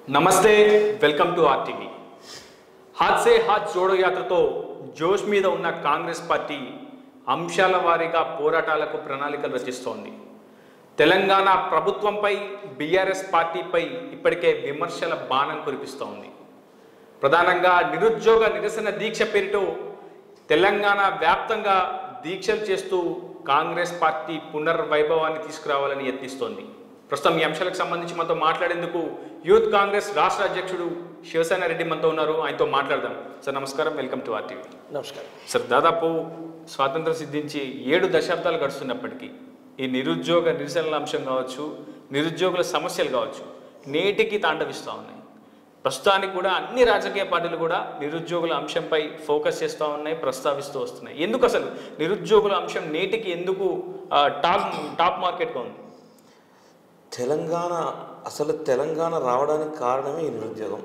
నమస్తే welcome to RTV Haath Se Haath Jodo యాత్రతో జోష్ మీద ఉన్న కాంగ్రెస్ పార్టీ అంశాల వారీగా పోరాటాలకు ప్రణాళికలు రచిస్తోంది తెలంగాణ ప్రభుత్వంపై బీఆర్ఎస్ పార్టీపై ఇప్పటికే విమర్శల బాణం కురిపిస్తోంది ప్రధానంగా నిరుద్యోగ నిరసన దీక్ష పేరుతో తెలంగాణ వ్యాప్తంగా దీక్షలు చేస్తూ కాంగ్రెస్ పార్టీ పునర్వైభవాన్ని తీసుకురావాలని యత్నిస్తోంది ప్రస్తుతం ఈ అంశాలకు సంబంధించి మనతో మాట్లాడేందుకు యూత్ కాంగ్రెస్ రాష్ట్ర అధ్యక్షుడు శివసేన రెడ్డి మనతో ఉన్నారు ఆయనతో మాట్లాడదాం సార్ నమస్కారం వెల్కమ్ టు ఆర్టీవీ నమస్కారం సార్ దాదాపు స్వాతంత్రం సిద్ధించి ఏడు దశాబ్దాలు గడుస్తున్నప్పటికీ ఈ నిరుద్యోగ నిరసనల అంశం కావచ్చు నిరుద్యోగుల సమస్యలు కావచ్చు నేటికి తాండవిస్తూ ఉన్నాయి ప్రస్తుతానికి కూడా అన్ని రాజకీయ పార్టీలు కూడా నిరుద్యోగుల అంశంపై ఫోకస్ చేస్తూ ఉన్నాయి ప్రస్తావిస్తూ వస్తున్నాయి ఎందుకు అసలు నిరుద్యోగుల అంశం నేటికి ఎందుకు ఆ, టాప్ టాప్ మార్కెట్గా ఉంది తెలంగాణ అసలు తెలంగాణ రావడానికి కారణమే ఈ నిరుద్యోగం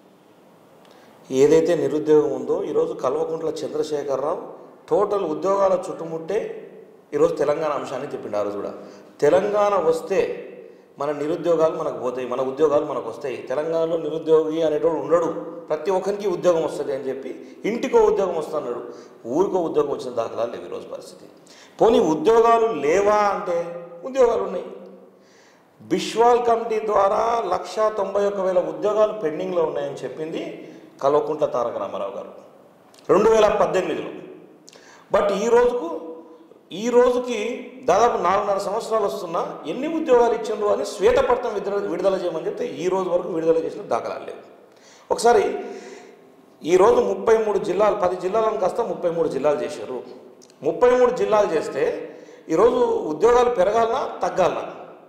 ఏదైతే నిరుద్యోగం ఉందో ఈరోజు కల్వకుంట్ల చంద్రశేఖరరావు టోటల్ ఉద్యోగాల చుట్టుముట్టే ఈరోజు తెలంగాణ అంశాన్ని చెప్పిండు ఆ రోజు కూడా తెలంగాణ వస్తే మన నిరుద్యోగాలు మనకు పోతాయి మన ఉద్యోగాలు మనకు వస్తాయి తెలంగాణలో నిరుద్యోగి అనేటోడు ఉండడు ప్రతి ఒక్కరికి ఉద్యోగం వస్తుంది అని చెప్పి ఇంటికో ఉద్యోగం వస్తున్నాడు ఊరికో ఉద్యోగం వచ్చిన దాఖలాలు లేవు ఈరోజు పరిస్థితి పోనీ ఉద్యోగాలు లేవా అంటే ఉద్యోగాలు ఉన్నాయి బిష్వాల్ కమిటీ ద్వారా లక్ష తొంభై ఒక్క వేల ఉద్యోగాలు పెండింగ్లో ఉన్నాయని చెప్పింది కల్వకుంట్ల తారక రామారావు గారు రెండు వేల పద్దెనిమిదిలో బట్ ఈ రోజుకు ఈ రోజుకి దాదాపు నాలుగున్నర సంవత్సరాలు వస్తున్నా ఎన్ని ఉద్యోగాలు ఇచ్చిండ్రు అని శ్వేతపత్రం విడుదల విడుదల చేయమని చెప్తే ఈ రోజు వరకు విడుదల చేసిన దాఖలాలు లేవు ఒకసారి ఈరోజు ముప్పై మూడు జిల్లాలు పది జిల్లాలను కాస్త ముప్పై మూడు జిల్లాలు చేశారు ముప్పై మూడు జిల్లాలు చేస్తే ఈరోజు ఉద్యోగాలు పెరగాలనా తగ్గాలనా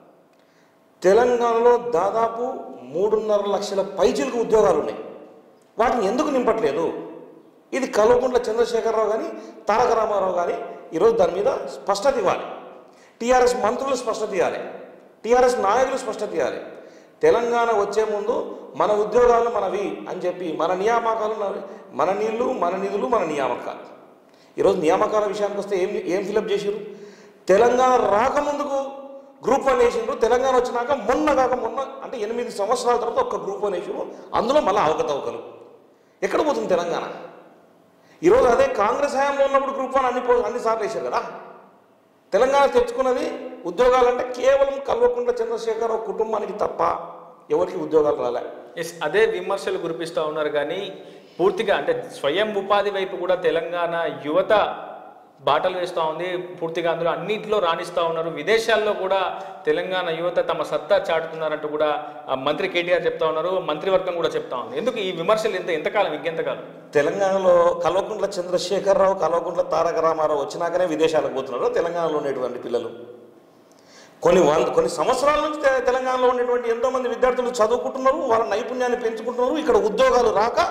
తెలంగాణలో దాదాపు మూడున్నర లక్షల పైచిలకు ఉద్యోగాలు ఉన్నాయి వాటిని ఎందుకు నింపట్లేదు ఇది కల్వకుంట్ల చంద్రశేఖరరావు కానీ తారక రామారావు కానీ ఈరోజు దాని మీద స్పష్టత ఇవ్వాలి టీఆర్ఎస్ మంత్రులు స్పష్టత ఇవ్వాలి టీఆర్ఎస్ నాయకులు స్పష్టత ఇవ్వాలి తెలంగాణ వచ్చే ముందు మన ఉద్యోగాలు మనవి అని చెప్పి మన నియామకాలు మనవి. మన నీళ్లు మన నిధులు మన నియామకాలు ఈరోజు నియామకాల విషయానికి వస్తే ఏం ఏం ఫిలప్ చేసారు తెలంగాణ రాకముందుకు గ్రూప్ వన్ వేసిండ్రు తెలంగాణ వచ్చినాక మొన్న కాక మొన్న అంటే ఎనిమిది సంవత్సరాల తర్వాత ఒక్క గ్రూప్ వన్ వేసిండ్రు అందులో మళ్ళీ అవకతవకలు ఎక్కడ పోతుంది తెలంగాణ ఈరోజు అదే కాంగ్రెస్ హయాంలో ఉన్నప్పుడు గ్రూప్ వన్ అన్ని పో- అన్ని సార్లు వేశారు కదా తెలంగాణ తెచ్చుకున్నది ఉద్యోగాలంటే కేవలం కల్వకుంట్ల చంద్రశేఖరరావు కుటుంబానికి తప్ప ఎవరికి ఉద్యోగాలు రాలే ఎస్ అదే విమర్శలు కురిపిస్తూ ఉన్నారు కానీ పూర్తిగా అంటే స్వయం ఉపాధి వైపు కూడా తెలంగాణ యువత బాటలు వేస్తూ ఉంది పూర్తిగా అందులో అన్నింటిలో రాణిస్తూ ఉన్నారు విదేశాల్లో కూడా తెలంగాణ యువత తమ సత్తా చాటుతున్నారంటూ కూడా ఆ, మంత్రి కేటీఆర్ చెప్తా ఉన్నారు మంత్రివర్గం కూడా చెప్తా ఉంది ఎందుకు ఈ విమర్శలు ఎంత ఎంతకాలం ఇంకెంతకాలం తెలంగాణలో కల్వకుంట్ల చంద్రశేఖరరావు కల్వకుంట్ల తారక రామారావు వచ్చినాకనే విదేశాలకు పోతున్నారు తెలంగాణలో ఉండేటువంటి పిల్లలు కొన్ని వంద కొన్ని సంవత్సరాల నుంచి తె- తెలంగాణలో ఉండేటువంటి ఎంతో మంది విద్యార్థులు చదువుకుంటున్నారు వాళ్ళ నైపుణ్యాన్ని పెంచుకుంటున్నారు ఇక్కడ ఉద్యోగాలు రాక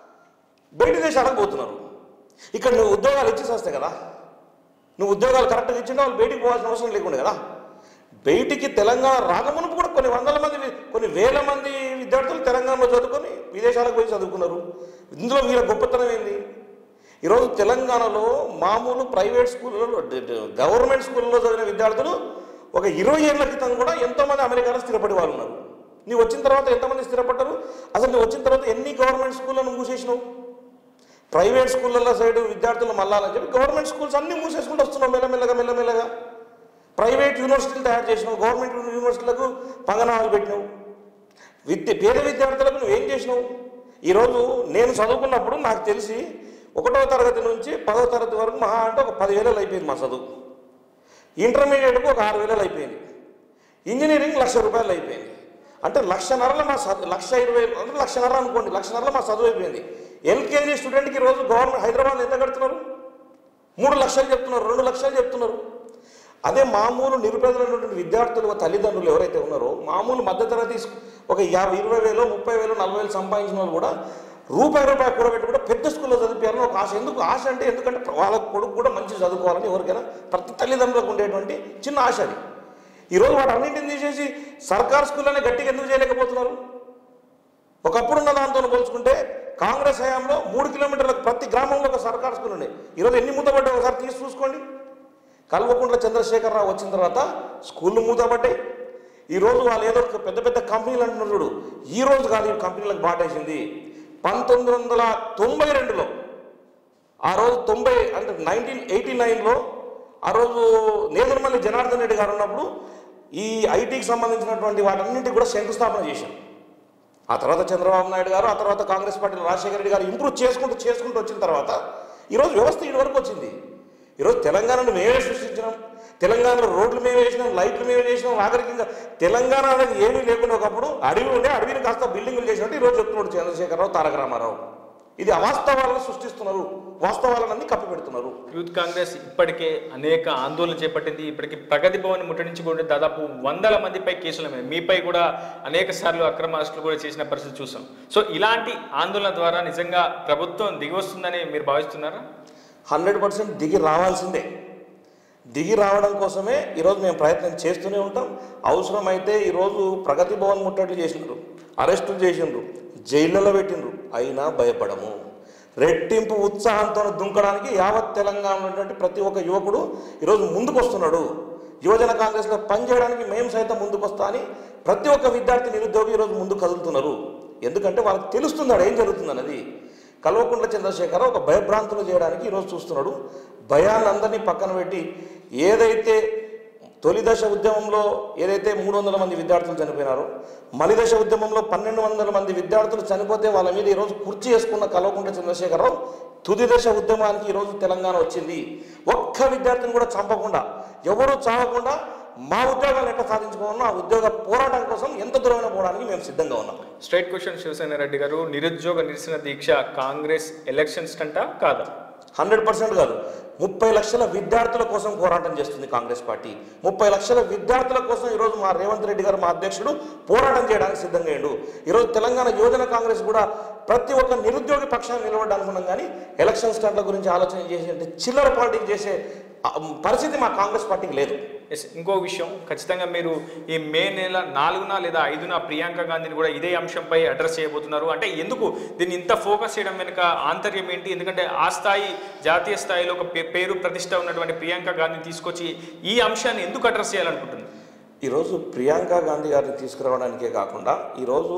బయట దేశాలకు పోతున్నారు ఇక్కడ నువ్వు ఉద్యోగాలు ఇచ్చేసి వస్తాయి కదా నువ్వు ఉద్యోగాలు కరెక్ట్గా ఇచ్చింటే వాళ్ళు బయటికి పోవాల్సిన అవసరం లేకుండా కదా బయటికి తెలంగాణ రాకమునుపు కూడా కొన్ని వందల మంది వి- కొన్ని వేల మంది విద్యార్థులు తెలంగాణలో చదువుకొని విదేశాలకు పోయి చదువుకున్నారు ఇందులో వీళ్ళ గొప్పతనం ఏంది ఈరోజు తెలంగాణలో మామూలు ప్రైవేట్ స్కూళ్ళలో డ- డ- గవర్నమెంట్ స్కూళ్ళలో చదివిన విద్యార్థులు ఒక ఇరవై ఏళ్ల క్రితం కూడా ఎంతోమంది అమెరికాలో స్థిరపడి వాళ్ళు ఉన్నారు నీవు వచ్చిన తర్వాత ఎంతమంది స్థిరపడ్డారు అసలు నువ్వు వచ్చిన తర్వాత ఎన్ని గవర్నమెంట్ స్కూళ్ళను మూసేసినావు ప్రైవేట్ స్కూళ్ళ సైడ్ విద్యార్థులు మళ్ళాలని చెప్పి గవర్నమెంట్ స్కూల్స్ అన్ని మూసేసుకుంటూ వస్తున్నావు మెల్లమెల్లగా మెల్లమెల్లగా ప్రైవేట్ యూనివర్సిటీలు తయారు చేసినావు గవర్నమెంట్ యూనివర్సిటీలకు పంగనాలు పెట్టినావు విద్య పేద విద్యార్థులకు నువ్వేం చేసినావు ఈరోజు నేను చదువుకున్నప్పుడు నాకు తెలిసి ఒకటో తరగతి నుంచి పదో తరగతి వరకు మహా అంటే ఒక పదివేలలో అయిపోయింది మా చదువు ఇంటర్మీడియట్కు ఒక ఆరు వేలలో అయిపోయింది ఇంజనీరింగ్ లక్ష రూపాయలు అయిపోయింది అంటే లక్షన్నరలో మా చదువు లక్ష ఇరవై అంటే లక్షన్నర అనుకోండి లక్షన్నరలో మా చదువు అయిపోయింది ఎల్కేజీ స్టూడెంట్కి రోజు గవర్నమెంట్ హైదరాబాద్ ఎంత కడుతున్నారు మూడు లక్షలు చెప్తున్నారు రెండు లక్షలు చెప్తున్నారు అదే మామూలు నిరుపేదలైనటువంటి విద్యార్థులు తల్లిదండ్రులు ఎవరైతే ఉన్నారో మామూలు మధ్యతరగతి స్కూ- ఒక యాభై ఇరవై వేలు ముప్పై వేలు నలభై వేలు సంపాదించిన వాళ్ళు కూడా రూపాయి రూపాయి కూడబెట్టి కూడా పెద్ద స్కూల్లో చదివించాలని ఒక ఆశ ఎందుకు ఆశ అంటే ఎందుకంటే వాళ్ళ కొడుకు కూడా మంచి చదువుకోవాలని ఎవరికైనా ప్రతి తల్లిదండ్రులకు ఉండేటువంటి చిన్న ఆశ అది ఈరోజు వాటి అన్నింటిని తీసేసి సర్కార్ స్కూల్లోనే గట్టిగా ఎందుకు చేయలేకపోతున్నారు ఒకప్పుడు ఉన్న దాంతో పోల్చుకుంటే కాంగ్రెస్ హయాంలో మూడు కిలోమీటర్లకు ప్రతి గ్రామంలో ఒక సర్కార్ స్కూల్ ఉండే ఈరోజు ఎన్ని మూతపడ్డాయి ఒకసారి తీసి చూసుకోండి కల్వకుంట్ల చంద్రశేఖరరావు వచ్చిన తర్వాత స్కూళ్ళు మూతపడ్డాయి ఈ రోజు వాళ్ళు ఏదో ఒక పెద్ద పెద్ద కంపెనీలు అంటున్నారు చూడు ఈ రోజు కాదు ఈ కంపెనీలకు బాటేసింది పంతొమ్మిది వందల తొంభై రెండులో ఆ రోజు తొంభై అంటే నైన్టీన్ ఎయిటీ నైన్లో ఆ రోజు నేదురుమల్లి జనార్దన్ రెడ్డి గారు ఉన్నప్పుడు ఈ ఐటీకి సంబంధించినటువంటి వాటన్నింటికి కూడా శంకుస్థాపన చేశాం ఆ తర్వాత చంద్రబాబు నాయుడు గారు ఆ తర్వాత కాంగ్రెస్ పార్టీలో రాజశేఖర రెడ్డి గారు ఇంప్రూవ్ చేసుకుంటూ చేసుకుంటూ వచ్చిన తర్వాత ఈరోజు వ్యవస్థ ఇటు వరకు వచ్చింది ఈరోజు తెలంగాణను మేమే సృష్టించినాం తెలంగాణలో రోడ్లు మేము వేసినాం లైట్లు మేము వేసినాం ఆఖరికి తెలంగాణ అనేది ఏమీ లేకుండా ఒకప్పుడు అడవి ఉండే అడవిని కాస్త బిల్డింగులు చేసినట్టు ఈరోజు చెప్తున్నాడు చంద్రశేఖరరావు తారక రామారావు ఇది అవాస్తవాలను సృష్టిస్తున్నారు వాస్తవాలన్నీ కప్పిపెడుతున్నారు యూత్ కాంగ్రెస్ ఇప్పటికే అనేక ఆందోళన చేపట్టింది ఇప్పటికి ప్రగతి భవన్ ముట్టడించి కూడా దాదాపు వందల మందిపై కేసుల మీద మీపై కూడా అనేక సార్లు అక్రమ అరెస్టులు కూడా చేసిన పరిస్థితి చూసాం సో ఇలాంటి ఆందోళన ద్వారా నిజంగా ప్రభుత్వం దిగివస్తుందని మీరు భావిస్తున్నారా హండ్రెడ్ పర్సెంట్ దిగి రావాల్సిందే దిగి రావడం కోసమే ఈరోజు మేము ప్రయత్నం చేస్తూనే ఉంటాం అవసరమైతే ఈరోజు ప్రగతి భవన్ ముట్టట్లు చేసినారు అరెస్టులు చేసిండ్రు జైళ్ళలో పెట్టిండ్రు అయినా భయపడము రెట్టింపు ఉత్సాహంతో దుంకడానికి యావత్ తెలంగాణలో ఉన్నటువంటి ప్రతి ఒక్క యువకుడు ఈరోజు ముందుకు వస్తున్నాడు యువజన కాంగ్రెస్లో పనిచేయడానికి మేము సైతం ముందుకు వస్తా అని ప్రతి ఒక్క విద్యార్థి నిరుద్యోగి ఈరోజు ముందు కదులుతున్నారు ఎందుకంటే వాళ్ళకి తెలుస్తుంది ఏం జరుగుతుంది అన్నది కల్వకుంట్ల చంద్రశేఖర్ ఒక భయభ్రాంతులు చేయడానికి ఈరోజు చూస్తున్నాడు భయాన్ని అందరినీ పక్కన పెట్టి ఏదైతే తొలి దశ ఉద్యమంలో ఏదైతే మూడు వందల మంది విద్యార్థులు చనిపోయినారో మలి దశ ఉద్యమంలో పన్నెండు వందల మంది విద్యార్థులు చనిపోతే వాళ్ళ మీద ఈరోజు కుర్చీ వేసుకున్న కల్వకుంట్ల చంద్రశేఖరరావు తుది దశ ఉద్యమానికి ఈరోజు తెలంగాణ వచ్చింది ఒక్క విద్యార్థిని కూడా చంపకుండా ఎవరు చావకుండా మా ఉద్యోగాలు ఎట్లా సాధించుకోవాలన్నా ఆ ఉద్యోగ పోరాటం కోసం ఎంత దూరమైన పోవడానికి మేము సిద్ధంగా ఉన్నాం స్ట్రైట్ క్వశ్చన్ శివసేన రెడ్డి గారు నిరుద్యోగ నిరసన దీక్ష కాంగ్రెస్ ఎలక్షన్స్ కంట కాదా హండ్రెడ్ పర్సెంట్ కాదు ముప్పై లక్షల విద్యార్థుల కోసం పోరాటం చేస్తుంది కాంగ్రెస్ పార్టీ ముప్పై లక్షల విద్యార్థుల కోసం ఈరోజు మా రేవంత్ రెడ్డి గారు మా అధ్యక్షుడు పోరాటం చేయడానికి సిద్ధంగా అయ్యాడు ఈరోజు తెలంగాణ యువజన కాంగ్రెస్ కూడా ప్రతి ఒక్క నిరుద్యోగి పక్షాన్ని నిలబడడానికి ఉన్నాం కానీ ఎలక్షన్ స్టార్ట్ల గురించి ఆలోచన చేసే అంటే చిల్లర పార్టీ చేసే ఆ, పరిస్థితి మా కాంగ్రెస్ పార్టీకి లేదు ఎస్ ఇంకో విషయం ఖచ్చితంగా మీరు ఈ మే నెల నాలుగున లేదా ఐదున ప్రియాంక గాంధీని కూడా ఇదే అంశంపై అడ్రస్ చేయబోతున్నారు అంటే ఎందుకు దీన్ని ఇంత ఫోకస్ చేయడం వెనుక ఆంతర్యం ఏంటి ఎందుకంటే ఆ స్థాయి జాతీయ స్థాయిలో ఒక పే- పేరు ప్రతిష్ట ఉన్నటువంటి ప్రియాంక గాంధీని తీసుకొచ్చి ఈ అంశాన్ని ఎందుకు అడ్రస్ చేయాలనుకుంటుంది ఈరోజు ప్రియాంక గాంధీ గారిని తీసుకురావడానికే కాకుండా ఈరోజు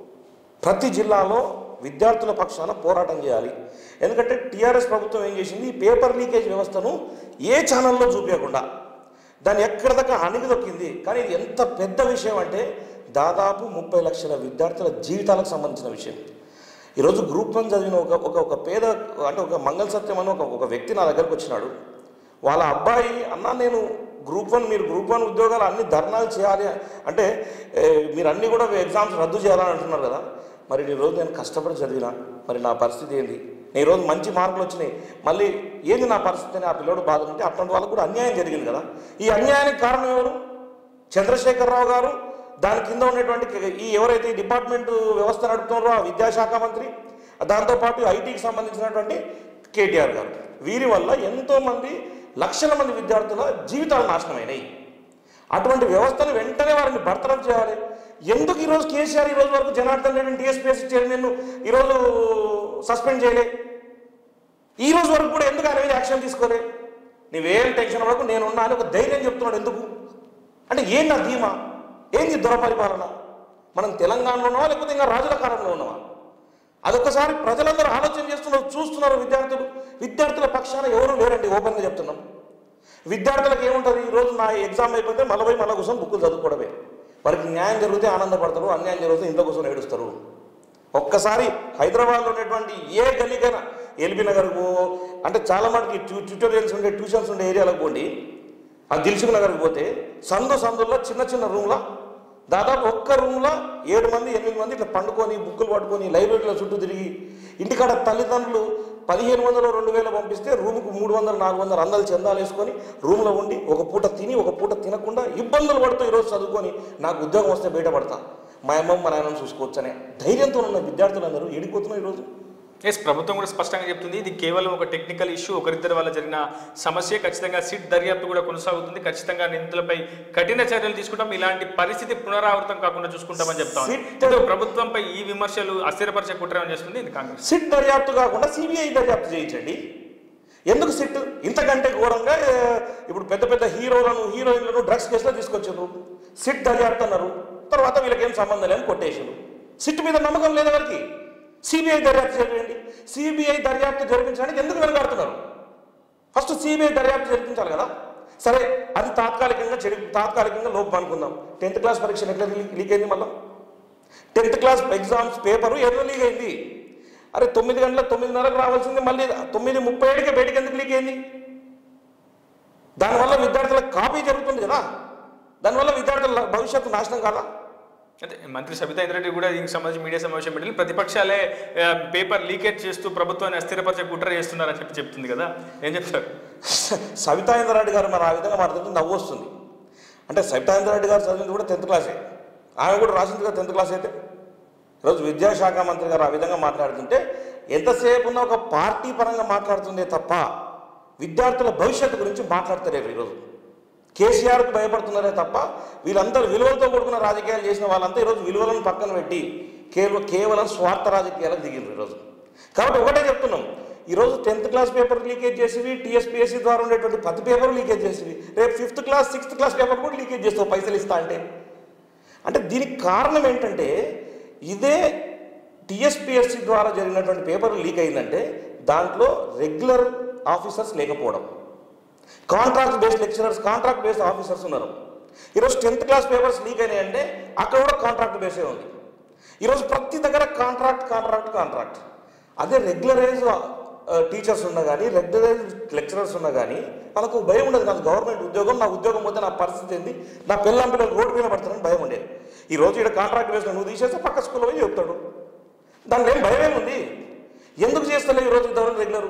ప్రతి జిల్లాలో విద్యార్థుల పక్షాన పోరాటం చేయాలి ఎందుకంటే టీఆర్ఎస్ ప్రభుత్వం ఏం చేసింది ఈ పేపర్ లీకేజ్ వ్యవస్థను ఏ ఛానల్లో చూపించకుండా దాన్ని ఎక్కడ దాకా అణిగిదొక్కింది కానీ ఇది ఎంత పెద్ద విషయం అంటే దాదాపు ముప్పై లక్షల విద్యార్థుల జీవితాలకు సంబంధించిన విషయం ఈరోజు గ్రూప్ వన్ చదివిన ఒక ఒక ఒక పేద అంటే ఒక మంగళ సత్యం అని ఒక ఒక వ్యక్తి నా దగ్గరకు వచ్చినాడు వాళ్ళ అబ్బాయి అన్న నేను గ్రూప్ వన్ మీరు గ్రూప్ వన్ ఉద్యోగాలు అన్ని ధర్నాలు చేయాలి అంటే ఏ, మీరు అన్ని కూడా ఎగ్జామ్స్ రద్దు చేయాలని అంటున్నారు కదా మరి ఈ రోజు నేను కష్టపడి చదివినా మరి నా పరిస్థితి ఏంది నేను ఈ రోజు మంచి మార్కులు వచ్చినాయి మళ్ళీ ఏంది నా పరిస్థితి అని ఆ పిల్లోడు బాధ ఉంటే అట్లాంటి వాళ్ళకు కూడా అన్యాయం జరిగింది కదా ఈ అన్యాయానికి కారణం ఎవరు చంద్రశేఖరరావు గారు దాని కింద ఉన్నటువంటి ఈ ఎవరైతే ఈ డిపార్ట్మెంట్ వ్యవస్థ నడుపుతున్నారో ఆ విద్యాశాఖ మంత్రి దాంతోపాటు ఐటీకి సంబంధించినటువంటి కేటీఆర్ గారు వీరి వల్ల ఎంతో మంది లక్షల మంది విద్యార్థుల జీవితాలు నాశనమైనాయి అటువంటి వ్యవస్థను వెంటనే వారిని బర్తరఫ్ చేయాలి ఎందుకు ఈరోజు కేసీఆర్ ఈ రోజు వరకు జనార్దన్ రెడ్డి టీఎస్పీఎస్సీ చైర్మన్ ఈరోజు సస్పెండ్ చేయలే ఈ రోజు వరకు కూడా ఎందుకు ఆయన మీద యాక్షన్ తీసుకోలే నువ్వేం టెన్షన్ వరకు నేను ఉన్నా అని ఒక ధైర్యం చెప్తున్నాడు ఎందుకు అంటే ఏం నా ధీమా ఏంది దురపరిపాలన మనం తెలంగాణలో ఉన్నావా లేకపోతే ఇంకా రాజుల కాలంలో ఉన్నావా అదొకసారి ప్రజలందరూ ఆలోచన చేస్తున్నారు చూస్తున్నారు విద్యార్థులు విద్యార్థుల పక్షాన ఎవరు లేరండి ఓపెన్గా చెప్తున్నాం విద్యార్థులకు ఏముంటుంది ఈ రోజు నా ఎగ్జామ్ అయిపోతే మళ్ళీ పోయి మళ్ళీ కూర్చొని బుక్కులు చదువుకోవడమే వారికి న్యాయం జరిగితే ఆనందపడతారు అన్యాయం జరిగితే ఇంట్లో కూర్చొని ఏడుస్తారు ఒక్కసారి హైదరాబాద్లో ఉన్నటువంటి ఏ గల్లీకైనా ఎల్బీ నగర్కు అంటే చాలా మటుకి ట్యూ- ట్యూటోరియల్స్ ఉండే ట్యూషన్స్ ఉండే ఏరియాలకు పోండి ఆ దిల్సుఖ్ నగర్కి పోతే సందు సందుల్లో చిన్న చిన్న రూమ్లో దాదాపు ఒక్క రూమ్లో ఏడు మంది ఎనిమిది మంది ఇట్లా పండుకొని బుక్కులు పట్టుకొని లైబ్రరీలో చుట్టూ తిరిగి ఇంటికాడ తల్లిదండ్రులు పదిహేను వందలు రెండు వేలు పంపిస్తే రూముకు మూడు వందలు నాలుగు వందలు అందలు చందాలు వేసుకొని రూమ్లో ఉండి ఒక పూట తిని ఒక పూట తినకుండా ఇబ్బందులు పడుతూ ఈరోజు చదువుకొని నాకు ఉద్యోగం వస్తే బయటపడతా మా అమ్మ మా నాయనను చూసుకోవచ్చనే ధైర్యంతో ఉన్న విద్యార్థులందరూ ఎడిపోతున్నారు ఈరోజు ఎస్ ప్రభుత్వం కూడా స్పష్టంగా చెప్తుంది ఇది కేవలం ఒక టెక్నికల్ ఇష్యూ ఒకరిద్దరి వల్ల జరిగిన సమస్య ఖచ్చితంగా సిట్ దర్యాప్తు కూడా కొనసాగుతుంది ఖచ్చితంగా నిందితులపై కఠిన చర్యలు తీసుకుంటాం ఇలాంటి పరిస్థితి పునరావృతం కాకుండా చూసుకుంటామని చెప్తాం సిట్ ఏదో ప్రభుత్వంపై ఈ విమర్శలు అస్థిరపరిచే కుట్రమని చేస్తుంది ఇది కాంగ్రెస్ సిట్ దర్యాప్తు కాకుండా సిబిఐ దర్యాప్తు చేయించండి ఎందుకు సిట్ ఇంతకంటే ఘోరంగా ఏ, ఇప్పుడు పెద్ద పెద్ద హీరోలను హీరోయిన్లను డ్రగ్స్ కేసులో తీసుకొచ్చారు సిట్ దర్యాప్తు అన్నారు తర్వాత వీళ్ళకి ఏం సంబంధం లేని కొట్టేసారు సిట్ మీద నమ్మకం లేదు ఎవరికి సిబిఐ దర్యాప్తు చేయండి సిబిఐ దర్యాప్తు జరిపించడానికి ఎందుకు వెనకాడుతున్నారు ఫస్ట్ సిబిఐ దర్యాప్తు జరిపించాలి కదా సరే అది తాత్కాలికంగా చెడి తాత్కాలికంగా లోపం అనుకుందాం టెన్త్ క్లాస్ పరీక్షలు ఎట్లా లీక్ లీక్ అయింది మళ్ళీ టెన్త్ క్లాస్ ఎగ్జామ్స్ పేపరు ఎట్లా లీక్ అయింది అరే తొమ్మిది గంటల తొమ్మిదిన్నరకు రావాల్సింది మళ్ళీ తొమ్మిది ముప్పై ఏడుకే బయటికి ఎందుకు లీక్ అయింది దానివల్ల విద్యార్థులకు కాపీ జరుగుతుంది కదా దానివల్ల విద్యార్థుల భవిష్యత్తు నాశనం కాదా అంటే మంత్రి సబితా ఇంద్రెడ్డి కూడా దీనికి సంబంధించి మీడియా సమావేశం పెట్టి ప్రతిపక్షాలే ఆ, పేపర్ లీకేజ్ చేస్తూ ప్రభుత్వాన్ని అస్థిరపరిచే కుట్ర చేస్తున్నారని చెప్పి చెప్తుంది కదా ఏం చెప్తారు సవితా ఇంద్రారెడ్డి గారు మరి ఆ విధంగా మాట్లాడుతుంటే నవ్వు వస్తుంది అంటే సవితా ఇంద్రారెడ్డి గారు చదివింది కూడా టెన్త్ క్లాసే ఆమె కూడా రాసింది కదా టెన్త్ క్లాస్ అయితే ఈరోజు విద్యాశాఖ మంత్రి గారు ఆ విధంగా మాట్లాడుతుంటే ఎంతసేపు ఉన్న ఒక పార్టీ పరంగా మాట్లాడుతుందే తప్ప విద్యార్థుల భవిష్యత్తు గురించి మాట్లాడతారు ఈరోజు కేసీఆర్కు భయపడుతున్నారే తప్ప వీళ్ళందరూ విలువలతో కూడుకున్న రాజకీయాలు చేసిన వాళ్ళంతా ఈరోజు విలువలను పక్కన పెట్టి కేవలం కేవలం స్వార్థ రాజకీయాలకు దిగిండ్రు ఈరోజు కాబట్టి ఒకటే చెప్తున్నాం ఈరోజు టెన్త్ క్లాస్ పేపర్ లీకేజ్ చేసేవి టీఎస్పీఎస్సీ ద్వారా ఉండేటువంటి ప్రతి పేపర్ లీకేజ్ చేసేవి రేపు fifth class sixth class paper కూడా లీకేజ్ చేస్తావు పైసలు ఇస్తా అంటే అంటే దీనికి కారణం ఏంటంటే ఇదే టీఎస్పీఎస్సీ ద్వారా జరిగినటువంటి పేపర్ లీక్ అయిందంటే దాంట్లో రెగ్యులర్ ఆఫీసర్స్ లేకపోవడం contract based lecturers contract based officers ఉన్నారు ఈరోజు టెన్త్ క్లాస్ పేపర్స్ లీక్ అయినాయంటే అక్కడ కూడా కాంట్రాక్ట్ బేసే ఉంది ఈరోజు ప్రతి దగ్గర కాంట్రాక్ట్ కాంట్రాక్ట్ కాంట్రాక్ట్ అదే రెగ్యులరైజ్ టీచర్స్ ఉన్నా కానీ రెగ్యులరైజ్ లెక్చరర్స్ ఉన్నా కానీ వాళ్ళకు భయం ఉండదు నాకు గవర్నమెంట్ ఉద్యోగం నా ఉద్యోగం పోతే నా పరిస్థితి ఏంది నా పిల్లల పిల్లలు రోడ్డు మీద పడతారని భయం ఉండేది ఈ రోజు ఇక్కడ కాంట్రాక్ట్ బేస్డ్ నువ్వు తీసేస్తే పక్క స్కూల్లో పోయి చెప్తాడు దాంట్లో ఏం భయం ఏముంది ఎందుకు చేస్తలేవు ఈరోజు ఇంతవరకు రెగ్యులర్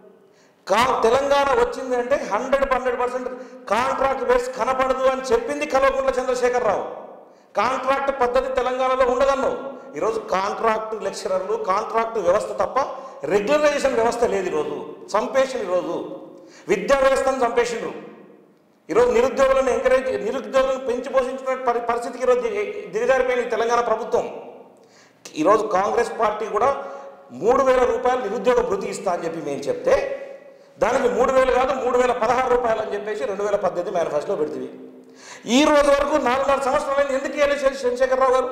కా తెలంగాణ వచ్చింది అంటే hundred hundred percent contract base కనపడదు అని చెప్పింది కల్వకుంట్ల చంద్రశేఖరరావు కాంట్రాక్ట్ పద్ధతి తెలంగాణలో ఉండదన్నావు ఈరోజు కాంట్రాక్ట్ లెక్చరర్లు కాంట్రాక్ట్ వ్యవస్థ తప్ప రెగ్యులరైజేషన్ వ్యవస్థ లేదు ఈరోజు చంపేసిన ఈరోజు విద్యా వ్యవస్థను చంపేసిండ్రు ఈరోజు నిరుద్యోగులను ఎంకరేజ్ నిరుద్యోగులను పెంచి పోషించిన పరి పరిస్థితికి ఈరోజు ది- దిగజారిపోయింది తెలంగాణ ప్రభుత్వం ఈరోజు కాంగ్రెస్ పార్టీ కూడా మూడు వేల రూపాయలు నిరుద్యోగ భృతి ఇస్తా అని చెప్పి మేము చెప్తే దానికి మూడు వేలు కాదు మూడు వేల పదహారు రూపాయలు అని చెప్పేసి రెండు వేల పద్దెనిమిది మేనిఫెస్టోలో పెడుతుంది ఈ రోజు వరకు నాలుగున్నర సంవత్సరాలు ఎందుకు ఇవ్వలేదు చంద్రశేఖరరావు గారు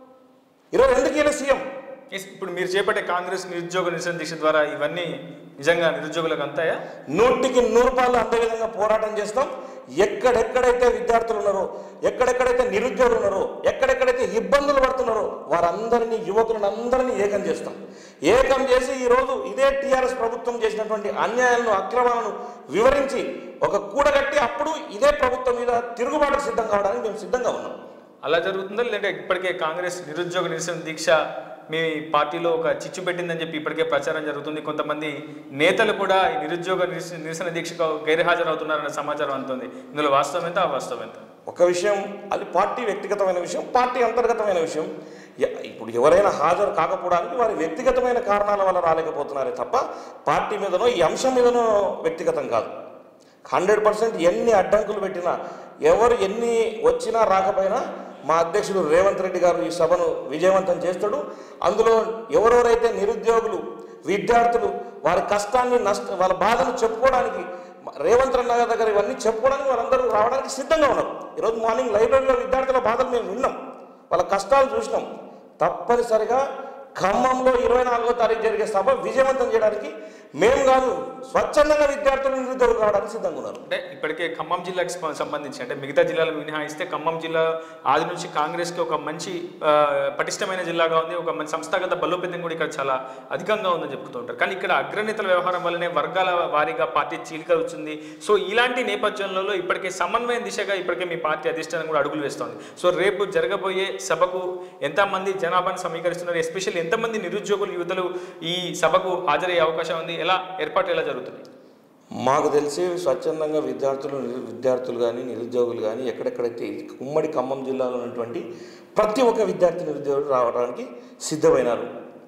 ఈరోజు ఎందుకు ఇవ్వలేదు సీఎం ఎస్, ఇప్పుడు మీరు చేపట్టే కాంగ్రెస్ నిరుద్యోగ నిరసన దీక్ష ద్వారా ఇవన్నీ నిజంగా నిరుద్యోగులకు అంతాయా నూటికి నూరు రూపాయలు అందే విధంగా పోరాటం చేస్తాం ఎక్కడెక్కడైతే విద్యార్థులు ఉన్నారో ఎక్కడెక్కడైతే నిరుద్యోగులు ఉన్నారో ఎక్కడెక్కడైతే ఇబ్బందులు పడుతున్నారో వారందరినీ యువకులను అందరినీ ఏకం చేస్తాం ఏకం చేసి ఈరోజు ఇదే టీఆర్ఎస్ ప్రభుత్వం చేసినటువంటి అన్యాయాలను అక్రమాలను వివరించి ఒక కూడగట్టి అప్పుడు ఇదే ప్రభుత్వం మీద తిరుగుబాటుకు సిద్ధం కావడానికి మేము సిద్ధంగా ఉన్నాం అలా జరుగుతుందా లేదంటే ఇప్పటికే కాంగ్రెస్ నిరుద్యోగ నిరసన దీక్ష మీ పార్టీలో ఒక చిచ్చు పెట్టిందని చెప్పి ఇప్పటికే ప్రచారం జరుగుతుంది కొంతమంది నేతలు కూడా ఈ నిరుద్యోగ నిరస- నిరసన దీక్షకు గైర్హాజరవుతున్నారన్న సమాచారం అందుతుంది ఇందులో వాస్తవం ఎంత అవాస్తవం ఎంత ఒక విషయం అది పార్టీ వ్యక్తిగతమైన విషయం పార్టీ అంతర్గతమైన విషయం ఎ- ఇప్పుడు ఎవరైనా హాజరు కాకపోవడానికి వారి వ్యక్తిగతమైన కారణాల వల్ల రాలేకపోతున్నారే తప్ప పార్టీ మీదనో ఈ అంశం మీదనో వ్యక్తిగతం కాదు హండ్రెడ్ పర్సెంట్ ఎన్ని అడ్డంకులు పెట్టినా ఎవరు ఎన్ని వచ్చినా రాకపోయినా మా అధ్యక్షుడు రేవంత్ రెడ్డి గారు ఈ సభను విజయవంతం చేస్తాడు అందులో ఎవరెవరైతే నిరుద్యోగులు విద్యార్థులు వారి కష్టాన్ని నష్ట వాళ్ళ బాధను చెప్పుకోవడానికి రేవంత్ రెడ్డి గారి దగ్గర ఇవన్నీ చెప్పుకోవడానికి వాళ్ళందరూ రావడానికి సిద్ధంగా ఉన్నారు ఈరోజు మార్నింగ్ లైబ్రరీలో విద్యార్థుల బాధలు మేము విన్నాం వాళ్ళ కష్టాలు చూసినాం తప్పనిసరిగా ఖమ్మంలో ఇరవై నాలుగో తారీఖు జరిగే సభ విజయవంతం చేయడానికి మేము కాదు స్వచ్ఛందంగా విద్యార్థులు నిరుద్యోగులు రావడానికి సిద్ధంగా ఉన్నారు అంటే ఇప్పటికే ఖమ్మం జిల్లాకి సంబ- సంబంధించి అంటే మిగతా జిల్లాలు మినహాయిస్తే ఖమ్మం జిల్లా ఆది నుంచి కాంగ్రెస్కి ఒక మంచి ఆ, పటిష్టమైన జిల్లాగా ఉంది ఒక మంచి సంస్థాగత బలోపేతం కూడా ఇక్కడ చాలా అధికంగా ఉందని చెప్తూ ఉంటారు కానీ ఇక్కడ అగ్రనేతల వ్యవహారం వల్లనే వర్గాల వారీగా పార్టీ చీలిక వచ్చింది సో ఇలాంటి నేపథ్యంలో ఇప్పటికే సమన్వయం దిశగా ఇప్పటికే మీ పార్టీ అధిష్టానం కూడా అడుగులు వేస్తోంది సో రేపు జరగబోయే సభకు ఎంతమంది జనాభాను సమీకరిస్తున్నారు ఎస్పెషల్లీ ఎంతమంది నిరుద్యోగులు యువతలు ఈ సభకు హాజరయ్యే అవకాశం ఉంది ఎలా ఏర్పాట్లు ఎలా జరుగుతున్నాయి మాకు తెలిసి స్వచ్ఛందంగా విద్యార్థులు నిరు- విద్యార్థులు కానీ నిరుద్యోగులు కానీ ఎక్కడెక్కడైతే ఈ ఉమ్మడి ఖమ్మం జిల్లాలో ఉన్నటువంటి ప్రతి ఒక్క విద్యార్థి నిరుద్యోగులు రావడానికి సిద్ధమైనారు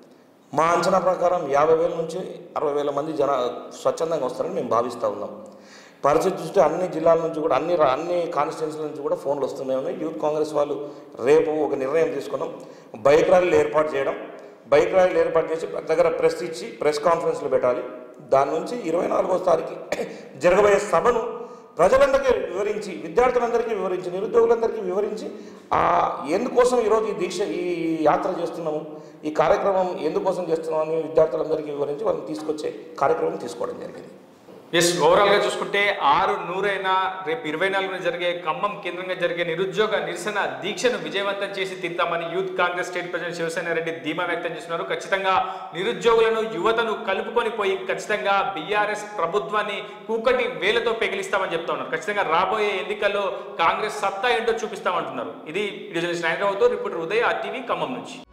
మా అంచనా ప్రకారం యాభై వేల నుంచి అరవై వేల మంది జన స్వచ్ఛందంగా వస్తారని మేము భావిస్తూ ఉన్నాం పరిస్థితి చూస్తే అన్ని జిల్లాల నుంచి కూడా అన్ని రా- అన్ని కాన్స్టిట్యున్సీల నుంచి కూడా ఫోన్లు వస్తూనే ఉన్నాయి యూత్ కాంగ్రెస్ వాళ్ళు రేపు ఒక నిర్ణయం తీసుకున్నాం బైక్ ర్యాలీలు ఏర్పాటు చేయడం బైక్ ర్యాలీలు ఏర్పాటు చేసి ప్రతి దగ్గర ప్రెస్ ఇచ్చి ప్రెస్ కాన్ఫరెన్స్లు పెట్టాలి దాని నుంచి ఇరవై నాలుగో తారీఖు జరగబోయే సభను ప్రజలందరికీ వివరించి విద్యార్థులందరికీ వివరించి నిరుద్యోగులందరికీ వివరించి ఆ ఎందుకోసం ఈరోజు ఈ దీక్ష ఈ యాత్ర చేస్తున్నాము ఈ కార్యక్రమం ఎందుకోసం చేస్తున్నాం అని విద్యార్థులందరికీ వివరించి వాళ్ళని తీసుకొచ్చే కార్యక్రమం తీసుకోవడం జరిగింది ఎస్ ఓవరాల్ గా చూసుకుంటే ఆరు నూరైన రేపు ఇరవై నాలుగున జరిగే ఖమ్మం కేంద్రంగా జరిగే నిరుద్యోగ నిరసన దీక్షను విజయవంతం చేసి తీర్తామని youth Congress state president Shivasena Reddy ధీమా వ్యక్తం చేస్తున్నారు ఖచ్చితంగా నిరుద్యోగులను యువతను కలుపుకొని పోయి ఖచ్చితంగా బీఆర్ఎస్ ప్రభుత్వాన్ని కూకటి వేలతో పెగిలిస్తామని చెప్తా ఉన్నారు ఖచ్చితంగా రాబోయే ఎన్నికల్లో కాంగ్రెస్ సత్తా ఏంటో చూపిస్తామంటున్నారు ఇది జర్నలిస్ట్ నాయకరావుతో రిపోర్టర్ ఉదయ్ ఆర్టీవీ ఖమ్మం నుంచి